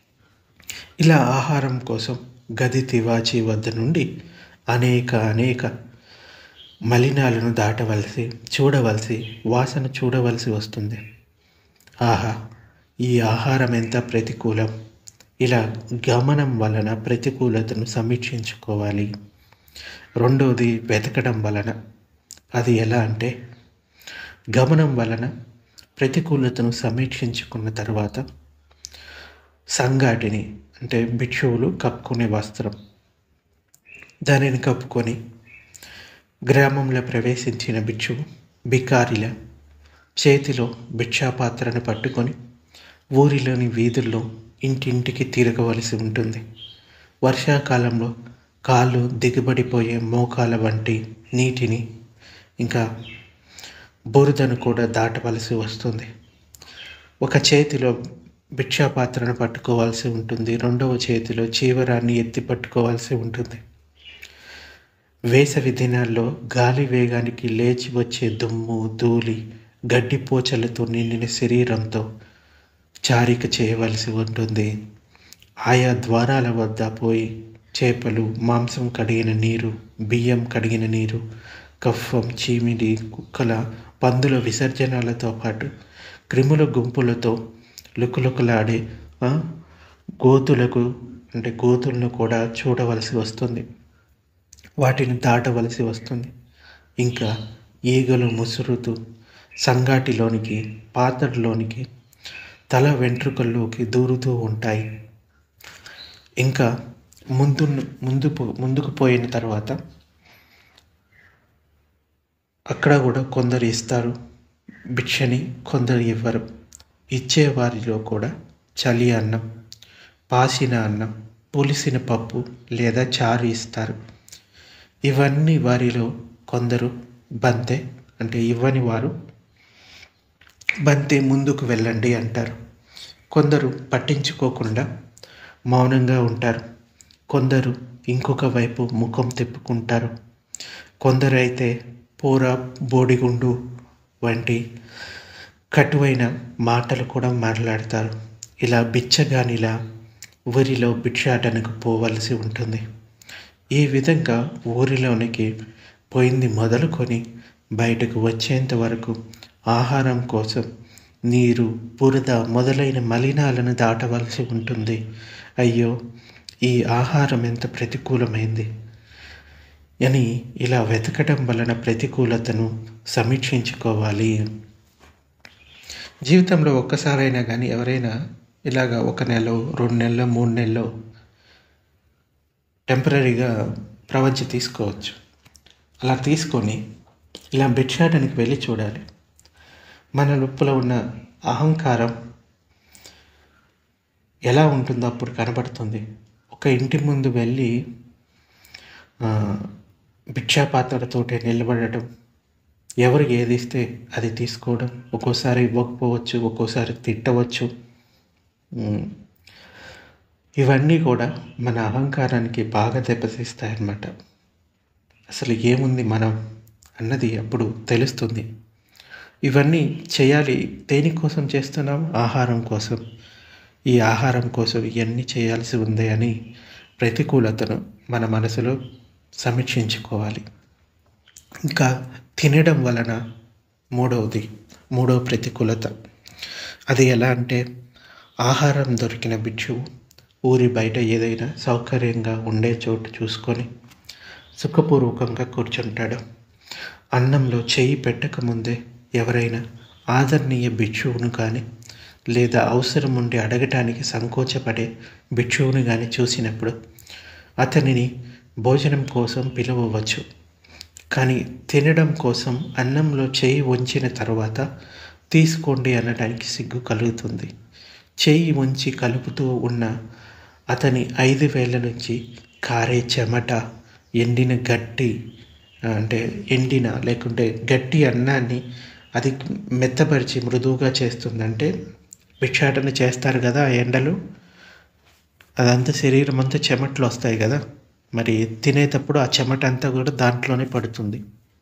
ఇలా ఆహారం కోసం గది తివాచి వద్ద నుండి అనేక అనేక మలినాలను దాటవలసి చూడవలసి వాసన చూడవలసి వస్తుంది ఆహా ఈ ఆహారం ఎంత ప్రతికూలం ఇలా గమనం వలన ప్రతికూలతను సమీక్షించుకోవాలి రెండోది వెతకడం వలన అది ఎలా అంటే గమనం వలన ప్రతికూలతను సమీక్షించుకున్న తర్వాత సంగాటిని అంటే భిక్షువులు కప్పుకునే వస్త్రం దానిని కప్పుకొని గ్రామంలో ప్రవేశించిన భిక్షువు బికారిల చేతిలో భిక్షాపాత్రను పట్టుకొని ఊరిలోని వీధుల్లో ఇంటింటికి తిరగవలసి ఉంటుంది వర్షాకాలంలో కాళ్ళు దిగుబడిపోయే మోకాల వంటి నీటిని ఇంకా బురదను కూడా దాటవలసి వస్తుంది ఒక చేతిలో భిక్షాపాత్రను పట్టుకోవాల్సి ఉంటుంది రెండవ చేతిలో చీవరాన్ని ఎత్తి పట్టుకోవాల్సి ఉంటుంది వేసవి దినాల్లో గాలి వేగానికి లేచి వచ్చే దుమ్ము ధూళి గడ్డిపోచలతో నిండిన శరీరంతో చారిక చేయవలసి ఉంటుంది ఆయా ద్వారాల వద్ద పోయి చేపలు మాంసం కడిగిన నీరు బియ్యం కడిగిన నీరు కఫ్ఫం చీమిడి కుక్కల పందుల విసర్జనాలతో పాటు క్రిముల గుంపులతో లుకులుకులాడే గోతులకు అంటే గోతులను కూడా చూడవలసి వస్తుంది వాటిని దాటవలసి వస్తుంది ఇంకా ఈగలు ముసురుతూ సంగాటిలోనికి పాత్రలోనికి తల వెంట్రుకల్లోకి దూరుతూ ఉంటాయి ఇంకా ముందు ముందు ముందుకు పోయిన తర్వాత అక్కడ కూడా కొందరు ఇస్తారు భిక్షని కొందరు ఇవ్వరు ఇచ్చేవారిలో కూడా చలి అన్నం పాసిన అన్నం పులిసిన పప్పు లేదా చారు ఇస్తారు ఇవన్నీ వారిలో కొందరు బంతే అంటే ఇవ్వని వారు బంతే ముందుకు వెళ్ళండి అంటారు కొందరు పట్టించుకోకుండా మౌనంగా ఉంటారు కొందరు ఇంకొక వైపు ముఖం తిప్పుకుంటారు కొందరు అయితే పోరా బోడిగుండు వంటి కటువైన మాటలు కూడా మాట్లాడతారు ఇలా బిచ్చగానిలా ఊరిలో భిక్షాటనకు పోవలసి ఉంటుంది ఈ విధంగా ఊరిలోనికి పోయింది మొదలుకొని బయటకు వచ్చేంత వరకు ఆహారం కోసం నీరు బురద మొదలైన మలినాలను దాటవలసి ఉంటుంది అయ్యో ఈ ఆహారం ఎంత ప్రతికూలమైంది అని ఇలా వెతకడం వలన ప్రతికూలతను సమీక్షించుకోవాలి జీవితంలో ఒక్కసారైనా కానీ ఎవరైనా ఇలాగ ఒక నెల రెండు నెలలు మూడు నెలలు టెంపరీగా ప్రవంచి తీసుకోవచ్చు అలా తీసుకొని ఇలా భిక్షాటనికి వెళ్ళి చూడాలి మన లోపల ఉన్న అహంకారం ఎలా ఉంటుందో అప్పుడు కనబడుతుంది ఒక ఇంటి ముందు వెళ్ళి భిక్షాపాత్రతోటి నిలబడటం ఎవరు ఏది ఇస్తే అది తీసుకోవడం ఒక్కోసారి ఇవ్వకపోవచ్చు ఒక్కోసారి తిట్టవచ్చు ఇవన్నీ కూడా మన అహంకారానికి బాగా దెబ్బతీస్తాయన్నమాట అసలు ఏముంది మనం అన్నది అప్పుడు తెలుస్తుంది ఇవన్నీ చేయాలి దేనికోసం చేస్తున్నాం ఆహారం కోసం ఈ ఆహారం కోసం ఇవన్నీ చేయాల్సి ఉంది అని ప్రతికూలతను మన మనసులో సమీక్షించుకోవాలి ఇంకా తినడం వలన మూడవది మూడవ ప్రతికూలత అది ఎలా అంటే ఆహారం దొరికిన బిక్షువు ఊరి బయట ఏదైనా సౌకర్యంగా ఉండే చోటు చూసుకొని సుఖపూర్వకంగా కూర్చుంటాడు అన్నంలో చేయి పెట్టకముందే ఎవరైనా ఆదరణీయ భిక్షువును కానీ లేదా అవసరం ఉండి అడగటానికి సంకోచపడే భిక్షువుని కానీ చూసినప్పుడు అతనిని భోజనం కోసం పిలవవచ్చు కానీ తినడం కోసం అన్నంలో చేయి ఉంచిన తర్వాత తీసుకోండి అనడానికి సిగ్గు కలుగుతుంది చేయి ఉంచి కలుపుతూ ఉన్న అతని ఐదు వేల నుంచి కారే చెమట ఎండిన గట్టి అంటే ఎండిన లేకుంటే గట్టి అన్నాన్ని అది మెత్తపరిచి మృదువుగా చేస్తుందంటే భిక్షాటన చేస్తారు కదా ఆ ఎండలు అదంతా శరీరం అంతా చెమట్లు వస్తాయి కదా మరి తినేటప్పుడు ఆ చెమట అంతా కూడా దాంట్లోనే పడుతుంది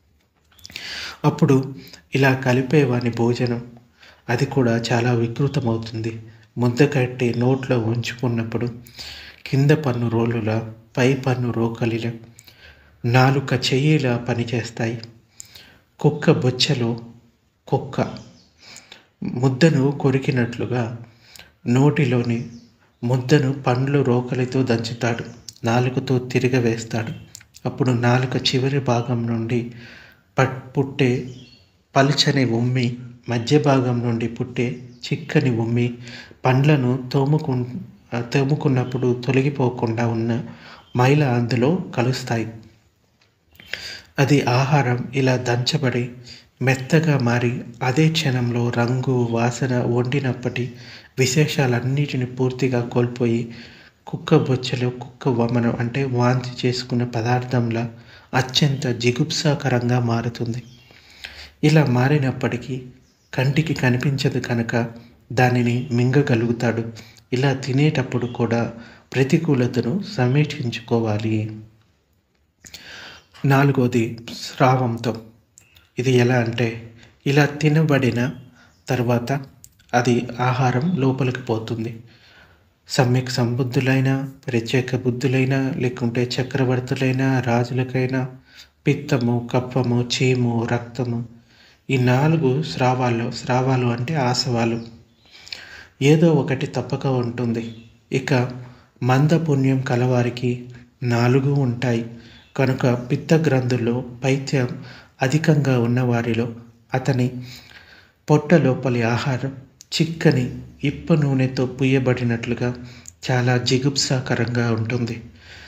అప్పుడు ఇలా కలిపేవాని భోజనం అది కూడా చాలా వికృతమవుతుంది ముద్ద కట్టి నోట్లో ఉంచుకున్నప్పుడు కింద పన్ను రోలుల పై పన్ను రోకలిల నాలుక చెయ్యిలా పనిచేస్తాయి కుక్క బొచ్చలో కుక్క ముద్దను కొరికినట్లుగా నోటిలోని ముద్దను పండ్లు రోకలితో దంచుతాడు నాలుకతో తిరగవేస్తాడు అప్పుడు నాలుక చివరి భాగం నుండి పట్ పుట్టే పలుచని ఉమ్మి మధ్య భాగం నుండి పుట్టే చిక్కని ఉమ్మి పండ్లను తోముకు తోముకున్నప్పుడు తొలగిపోకుండా ఉన్న మైల అందులో కలుస్తాయి అది ఆహారం ఇలా దంచబడి మెత్తగా మారి అదే క్షణంలో రంగు వాసన వండినప్పటి విశేషాలన్నిటిని పూర్తిగా కోల్పోయి కుక్క బొచ్చలో కుక్క వమనం అంటే వాంతి చేసుకున్న పదార్థంలా అత్యంత జిగుప్సాకరంగా మారుతుంది ఇలా మారినప్పటికీ కంటికి కనిపించదు కనుక దానిని మింగగలుగుతాడు ఇలా తినేటప్పుడు కూడా ప్రతికూలతను సమీక్షించుకోవాలి నాలుగోది స్రావంతో ఇది ఎలా అంటే ఇలా తినబడిన తర్వాత అది ఆహారం లోపలికి పోతుంది సమ్యక్ సంబుద్ధులైన ప్రత్యేక బుద్ధులైన లేకుంటే చక్రవర్తులైన రాజులకైనా పిత్తము కప్పము చీము రక్తము ఈ నాలుగు స్రావాల్లో స్రావాలు అంటే ఆసవాలు ఏదో ఒకటి తప్పక ఉంటుంది ఇక మందపుణ్యం కలవారికి నాలుగు ఉంటాయి కనుక పిత్త గ్రంథుల్లో పైత్యం అధికంగా ఉన్నవారిలో అతని పొట్ట లోపలి ఆహారం చిక్కని ఇప్ప నూనెతో పుయ్యబడినట్లుగా చాలా జిగుప్సాకరంగా ఉంటుంది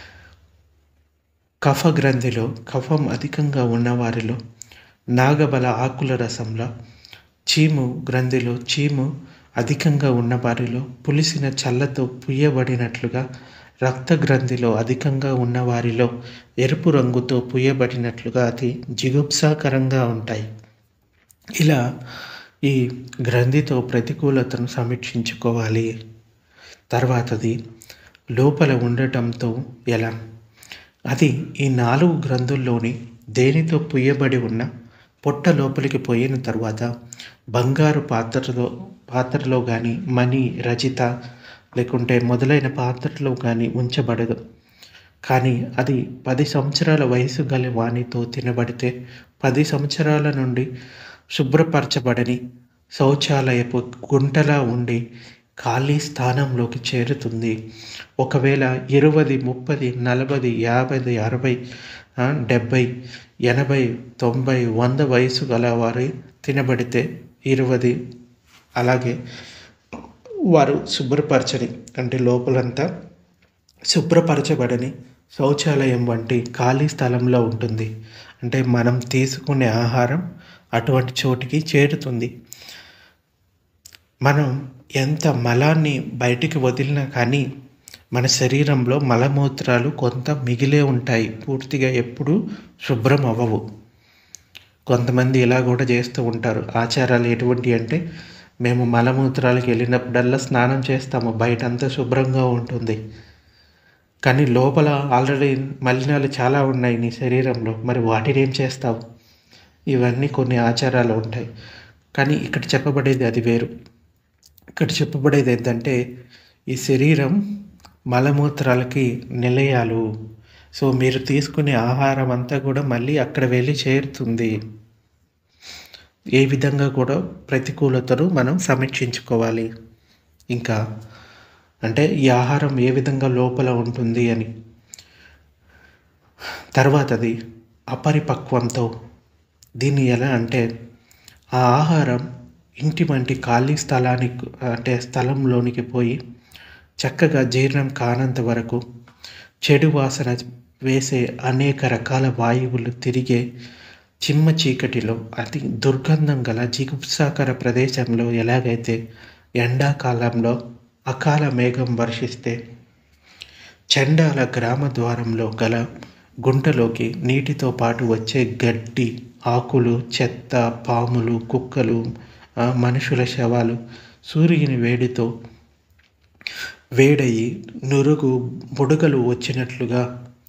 కఫ గ్రంథిలో కఫం అధికంగా ఉన్నవారిలో నాగబల ఆకుల రసంలో చీము గ్రంథిలో చీము అధికంగా ఉన్నవారిలో పులిసిన చల్లతో పుయ్యబడినట్లుగా రక్త గ్రంథిలో అధికంగా ఉన్నవారిలో ఎరుపు రంగుతో పుయ్యబడినట్లుగా అతి జిగుప్సాకరంగా ఉంటాయి ఇలా ఈ గ్రంథితో ప్రతికూలతను సమీక్షించుకోవాలి తర్వాతది లోపల ఉండటంతో ఎలా అది ఈ నాలుగు గ్రంథుల్లోని దేనితో పుయ్యబడి ఉన్న పొట్ట లోపలికి పోయిన తర్వాత బంగారు పాత్రలో పాత్రలో కానీ మణి రజిత లేకుంటే మొదలైన పాత్రలో కానీ ఉంచబడదు కానీ అది పది సంవత్సరాల వయసు గల వానితో తినబడితే పది సంవత్సరాల నుండి శుభ్రపరచబడని శౌచాలయపు గుంటలా ఉండి ఖాళీ స్థానంలోకి చేరుతుంది ఒకవేళ ఇరవది ముప్పది నలభై యాభై అరవై డెబ్భై ఎనభై తొంభై వంద వయసు గల వారు తినబడితే ఇరవది అలాగే వారు శుభ్రపరచని అంటే లోపలంతా శుభ్రపరచబడని శౌచాలయం వంటి ఖాళీ స్థలంలో ఉంటుంది అంటే మనం తీసుకునే ఆహారం అటువంటి చోటికి చేరుతుంది మనం ఎంత మలాన్ని బయటికి వదిలినా కానీ మన శరీరంలో మలమూత్రాలు కొంత మిగిలే ఉంటాయి పూర్తిగా ఎప్పుడు శుభ్రం అవ్వవు కొంతమంది ఇలా కూడా చేస్తూ ఉంటారు ఆచారాలు ఎటువంటి అంటే మేము మలమూత్రాలకు వెళ్ళినప్పుడల్లా స్నానం చేస్తాము బయట అంతా శుభ్రంగా ఉంటుంది కానీ లోపల ఆల్రెడీ మలినాలు చాలా ఉన్నాయి నీ శరీరంలో మరి వాటిని ఏం చేస్తావు ఇవన్నీ కొన్ని ఆచారాలు ఉంటాయి కానీ ఇక్కడ చెప్పబడేది అది వేరు ఇక్కడ చెప్పబడేది ఏంటంటే ఈ శరీరం మలమూత్రాలకి నిలయాలు సో మీరు తీసుకునే ఆహారం అంతా కూడా మళ్ళీ అక్కడ వెళ్ళి చేరుతుంది ఏ విధంగా కూడా ప్రతికూలతను మనం సమీక్షించుకోవాలి ఇంకా అంటే ఈ ఆహారం ఏ విధంగా లోపల ఉంటుంది అని తర్వాతది అపరిపక్వంతో దీన్ని ఎలా అంటే ఆ ఆహారం ఇంటి వంటి ఖాళీ స్థలానికి అంటే స్థలంలోనికి పోయి చక్కగా జీర్ణం కానంత వరకు చెడు వాసన వేసే అనేక రకాల వాయువులు తిరిగే చిమ్మ చీకటిలో అతి దుర్గంధం గల జిగుప్సాకర ప్రదేశంలో ఎలాగైతే ఎండాకాలంలో అకాల మేఘం వర్షిస్తే చండాల గ్రామ ద్వారంలో గల గుంటలోకి నీటితో పాటు వచ్చే గడ్డి ఆకులు చెత్త పాములు కుక్కలు ఆ, మనుషుల శవాలు సూర్యుని వేడితో వేడయి నురుగు బుడగలు వచ్చినట్లుగా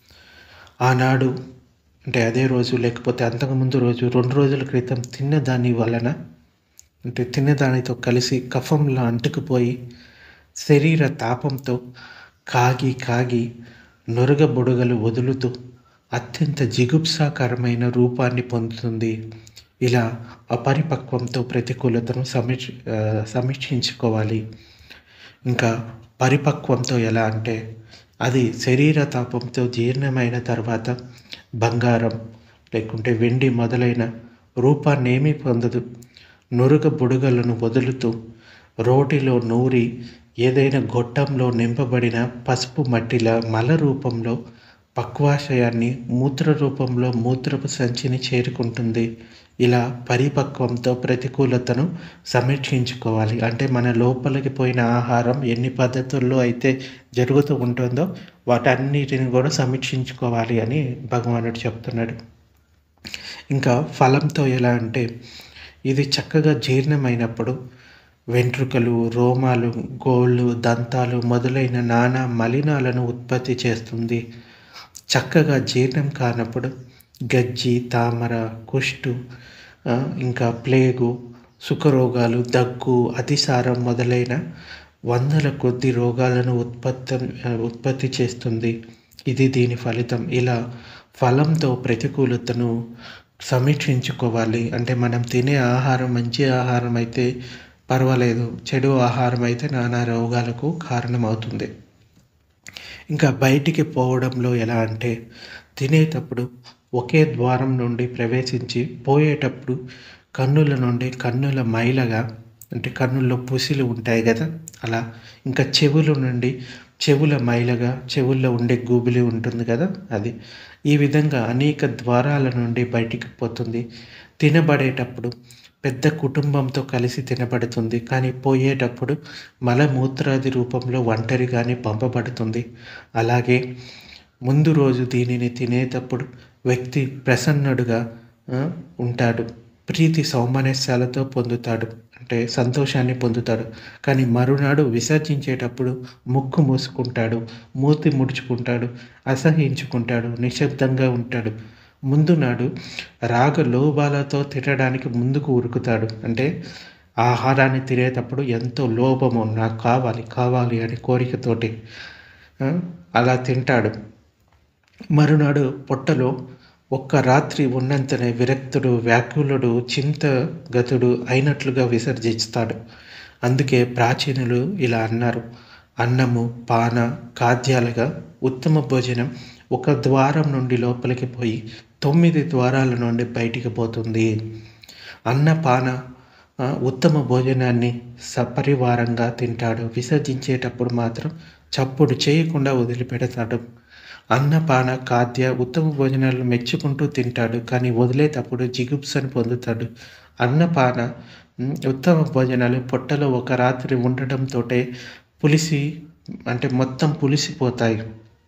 ఆనాడు అంటే అదే రోజు లేకపోతే అంతకుముందు రోజు రెండు రోజుల క్రితం తిన్న దాని వలన అంటే తిన్నదానితో కలిసి కఫంలా అంటుకుపోయి శరీర తాపంతో కాగి కాగి నురగ బుడగలు వదులుతూ అత్యంత జిగుప్సాకరమైన రూపాన్ని పొందుతుంది ఇలా అపరిపక్వంతో ప్రతికూలతను సమీక్ష ఆ, సమీక్షించుకోవాలి ఇంకా పరిపక్వంతో ఎలా అంటే అది శరీర తాపంతో జీర్ణమైన తర్వాత బంగారం లేకుంటే వెండి మొదలైన రూపాన్ని ఏమీ పొందదు నురుగ బుడగలను వదులుతూ రోటిలో నూరి ఏదైనా గొట్టంలో నింపబడిన పసుపు మట్టిల మల రూపంలో పక్వాశయాన్ని మూత్ర రూపంలో మూత్రపు సంచిని చేరుకుంటుంది ఇలా పరిపక్వంతో ప్రతికూలతను సమీక్షించుకోవాలి అంటే మన లోపలికి పోయిన ఆహారం ఎన్ని పద్ధతుల్లో అయితే జరుగుతూ ఉంటుందో వాటన్నిటిని కూడా సమీక్షించుకోవాలి అని భగవానుడు చెప్తున్నాడు ఇంకా ఫలంతో ఎలా అంటే ఇది చక్కగా జీర్ణమైనప్పుడు వెంట్రుకలు రోమాలు గోళ్ళు దంతాలు మొదలైన నానా మలినాలను ఉత్పత్తి చేస్తుంది చక్కగా జీర్ణం కానప్పుడు గజ్జి తామర కుష్టు ఆ, ఇంకా ప్లేగు సుఖరోగాలు దగ్గు అతిసారం మొదలైన వందల కొద్ది రోగాలను ఉత్పత్తి ఉత్పత్తి చేస్తుంది ఇది దీని ఫలితం ఇలా ఫలంతో ప్రతికూలతను సమీక్షించుకోవాలి అంటే మనం తినే ఆహారం మంచి ఆహారం అయితే పర్వాలేదు చెడు ఆహారం అయితే నానా రోగాలకు కారణమవుతుంది ఇంకా బయటికి పోవడంలో ఎలా అంటే తినేటప్పుడు ఒకే ద్వారం నుండి ప్రవేశించి పోయేటప్పుడు కన్నుల నుండి కన్నుల మైలగా అంటే కన్నుల్లో పుసిలు ఉంటాయి కదా అలా ఇంకా చెవుల నుండి చెవుల మైలగా చెవుల్లో ఉండే గూబిలి ఉంటుంది కదా అది ఈ విధంగా అనేక ద్వారాల నుండి బయటికి పోతుంది తినబడేటప్పుడు పెద్ద కుటుంబంతో కలిసి తినబడుతుంది కానీ పోయేటప్పుడు మలమూత్రాది రూపంలో ఒంటరిగానే పంపబడుతుంది అలాగే ముందు రోజు దీనిని తినేటప్పుడు వ్యక్తి ప్రసన్నుడుగా ఆ, ఉంటాడు ప్రీతి సౌమనస్యాలతో పొందుతాడు అంటే సంతోషాన్ని పొందుతాడు కానీ మరునాడు విసర్జించేటప్పుడు ముక్కు మూసుకుంటాడు మూతి ముడుచుకుంటాడు అసహించుకుంటాడు నిశ్శబ్దంగా ఉంటాడు ముందు నాడు రాగ లోభాలతో తినడానికి ముందుకు ఉరుకుతాడు అంటే ఆహారాన్ని తినేటప్పుడు ఎంతో లోభము నాకు కావాలి కావాలి అని కోరికతోటి ఆ, అలా తింటాడు మరునాడు పొట్టలో ఒక్క రాత్రి ఉన్నంతనే విరక్తుడు వ్యాకులుడు చింతగతుడు అయినట్లుగా విసర్జిస్తాడు అందుకే ప్రాచీనులు ఇలా అన్నారు అన్నము పాన ఖాద్యాలుగా ఉత్తమ భోజనం ఒక ద్వారం నుండి లోపలికి పోయి తొమ్మిది ద్వారాల నుండి బయటికి పోతుంది అన్నపాన ఆ, ఉత్తమ భోజనాన్ని సపరివారంగా తింటాడు విసర్జించేటప్పుడు మాత్రం చప్పుడు చేయకుండా వదిలిపెడతాడు అన్నపాన ఖాద్య ఉత్తమ భోజనాలు మెచ్చుకుంటూ తింటాడు కానీ వదిలేటప్పుడు జిగుప్సను పొందుతాడు అన్నపాన ఉమ్, ఉత్తమ భోజనాలు పొట్టలో ఒక రాత్రి ఉండడంతో పులిసి అంటే మొత్తం పులిసిపోతాయి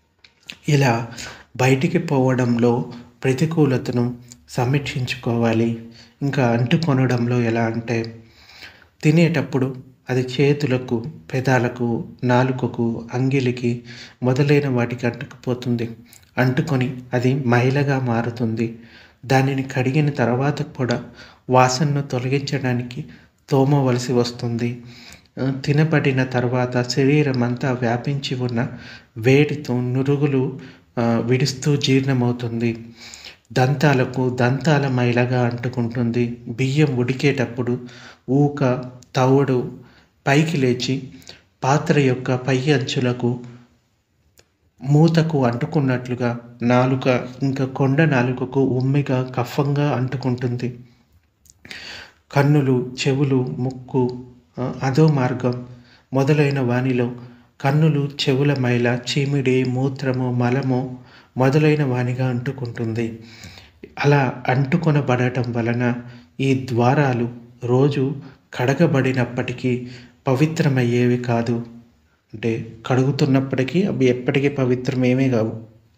ఇలా బయటికి పోవడంలో ప్రతికూలతను సమీక్షించుకోవాలి ఇంకా అంటుకొనడంలో ఎలా అంటే తినేటప్పుడు అది చేతులకు పెదాలకు నాలుకకు అంగిలికి మొదలైన వాటికి అంటుకుపోతుంది అంటుకొని అది మైలగా మారుతుంది దానిని కడిగిన తర్వాత కూడా వాసనను తొలగించడానికి తోమవలసి వస్తుంది ఆ, తినబడిన తర్వాత శరీరం అంతా వ్యాపించి ఉన్న వేడితో నురుగులు ఆ, విడుస్తూ జీర్ణమవుతుంది దంతాలకు దంతాల మైలగా అంటుకుంటుంది బియ్యం ఉడికేటప్పుడు ఊక తవుడు పైకి లేచి పాత్ర యొక్క పై అంచులకు మూతకు అంటుకున్నట్లుగా నాలుక ఇంకా కొండ నాలుకకు ఉమ్మిగా కఫంగా అంటుకుంటుంది కన్నులు చెవులు ముక్కు ఆ, అదో మార్గం మొదలైన వానిలో కన్నులు చెవుల మైల చీమిడి మూత్రము మలము మొదలైన వానిగా అంటుకుంటుంది అలా అంటుకొనబడటం వలన ఈ ద్వారాలు రోజు కడగబడినప్పటికీ పవిత్రమయ్యేవి కాదు అంటే కడుగుతున్నప్పటికీ అవి ఎప్పటికీ పవిత్రమేమీ కావు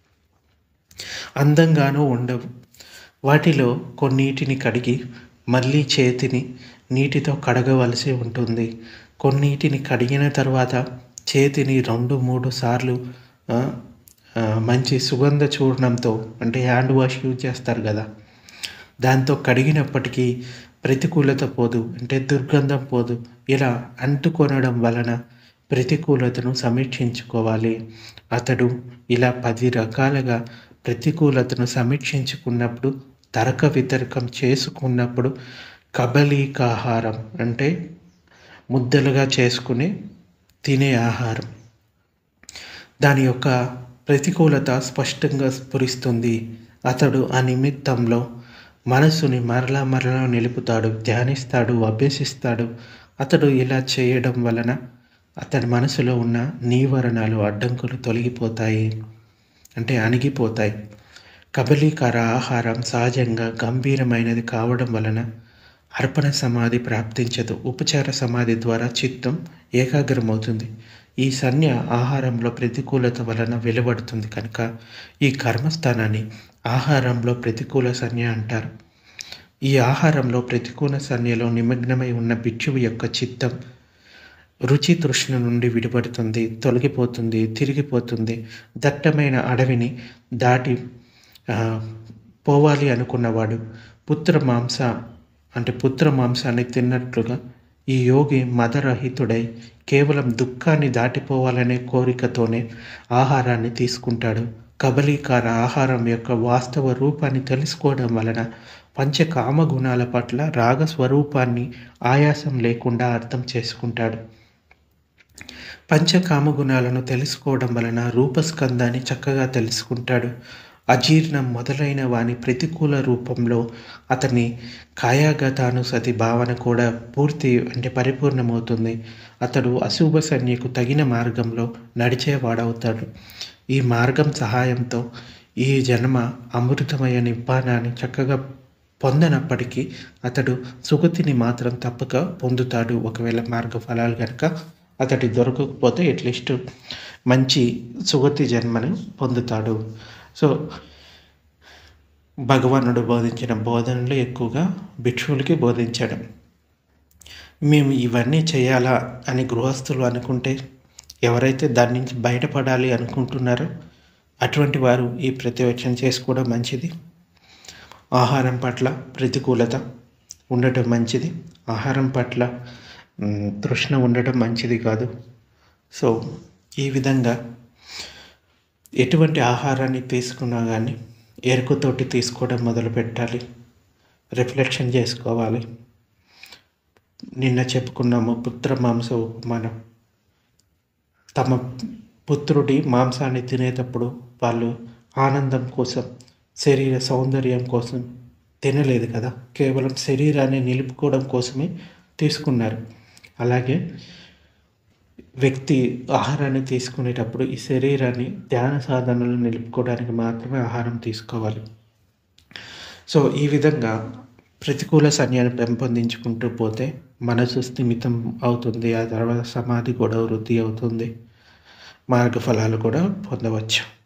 అందంగానూ ఉండవు వాటిలో కొన్నిటిని కడిగి మళ్ళీ చేతిని నీటితో కడగవలసి ఉంటుంది కొన్నిటిని కడిగిన తర్వాత చేతిని రెండు మూడు సార్లు ఆ, ఆ, మంచి సుగంధ చూర్ణంతో అంటే హ్యాండ్ వాష్ యూజ్ చేస్తారు కదా దాంతో కడిగినప్పటికీ ప్రతికూలత పోదు అంటే దుర్గంధం పోదు ఇలా అంటుకొనడం వలన ప్రతికూలతను సమీక్షించుకోవాలి అతడు ఇలా పది రకాలుగా ప్రతికూలతను సమీక్షించుకున్నప్పుడు తరక వితర్కం చేసుకున్నప్పుడు కబలీకాహారం అంటే ముద్దలుగా చేసుకుని తినే ఆహారం దాని యొక్క ప్రతికూలత స్పష్టంగా స్ఫురిస్తుంది అతడు ఆ నిమిత్తంలో మనసుని మరలా మరలా నిలుపుతాడు ధ్యానిస్తాడు అభ్యసిస్తాడు అతడు ఇలా చేయడం వలన అతడి మనసులో ఉన్న నీవరణాలు అడ్డంకులు తొలగిపోతాయి అంటే అణిగిపోతాయి కబలీకర ఆహారం సహజంగా గంభీరమైనది కావడం వలన అర్పణ సమాధి ప్రాప్తించదు ఉపచార సమాధి ద్వారా చిత్తం ఏకాగ్రమవుతుంది ఈ సన్య ఆహారంలో ప్రతికూలత వలన వెలువడుతుంది కనుక ఈ కర్మస్థానాన్ని ఆహారంలో ప్రతికూల సన్య అంటారు ఈ ఆహారంలో ప్రతికూల సన్యలో నిమగ్నమై ఉన్న బిక్షువు యొక్క చిత్తం రుచి తృష్ణ నుండి విడిపడుతుంది తొలగిపోతుంది తిరిగిపోతుంది దట్టమైన అడవిని దాటి ఆ, పోవాలి అనుకున్నవాడు పుత్ర మాంస అంటే పుత్ర మాంసాన్ని తిన్నట్లుగా ఈ యోగి మదరహితుడై కేవలం దుఃఖాన్ని దాటిపోవాలనే కోరికతోనే ఆహారాన్ని తీసుకుంటాడు కబలీకార ఆహారం యొక్క వాస్తవ రూపాన్ని తెలుసుకోవడం వలన పంచకామ గుణాల పట్ల రాగ స్వరూపాన్ని ఆయాసం లేకుండా అర్థం చేసుకుంటాడు పంచకామ గుణాలను తెలుసుకోవడం వలన రూపస్కందాన్ని చక్కగా తెలుసుకుంటాడు అజీర్ణం మొదలైన వాని ప్రతికూల రూపంలో అతని కాయాగతానుసతి భావన కూడా పూర్తి అంటే పరిపూర్ణమవుతుంది అతడు అశుభ సన్యకు తగిన మార్గంలో నడిచేవాడవుతాడు ఈ మార్గం సహాయంతో ఈ జన్మ అమృతమయ నిబ్బానాన్ని చక్కగా పొందనప్పటికీ అతడు సుగతిని మాత్రం తప్పక పొందుతాడు ఒకవేళ మార్గ ఫలాలు కనుక అతడి దొరకకపోతే అట్లీస్ట్ మంచి సుగతి జన్మను పొందుతాడు సో భగవానుడు బోధించిన బోధనలు ఎక్కువగా భిక్షువులకి బోధించడం మేము ఇవన్నీ చేయాలా అని గృహస్థులు అనుకుంటే ఎవరైతే దాని నుంచి బయటపడాలి అనుకుంటున్నారో అటువంటి వారు ఈ ప్రతివచనం చేసుకోవడం మంచిది ఆహారం పట్ల ప్రతికూలత ఉండటం మంచిది ఆహారం పట్ల మ్, తృష్ణ ఉండటం మంచిది కాదు సో ఈ విధంగా ఎటువంటి ఆహారాన్ని తీసుకున్నా కానీ ఎరుకుతోటి తీసుకోవడం మొదలు పెట్టాలి రిఫ్లెక్షన్ చేసుకోవాలి నిన్న చెప్పుకున్నాము పుత్ర మాంస ఉపమానం తమ పుత్రుడి మాంసాన్ని తినేటప్పుడు వాళ్ళు ఆనందం కోసం శరీర సౌందర్యం కోసం తినలేదు కదా కేవలం శరీరాన్ని నిలుపుకోవడం కోసమే తీసుకున్నారు అలాగే వ్యక్తి ఆహారాన్ని తీసుకునేటప్పుడు ఈ శరీరాన్ని ధ్యాన సాధనలు నిలుపుకోవడానికి మాత్రమే ఆహారం తీసుకోవాలి సో ఈ విధంగా ప్రతికూల సన్యాన్ని పెంపొందించుకుంటూ పోతే మనసు స్థిమితం అవుతుంది ఆ తర్వాత సమాధి కూడా వృద్ధి అవుతుంది మార్గ ఫలాలు కూడా పొందవచ్చు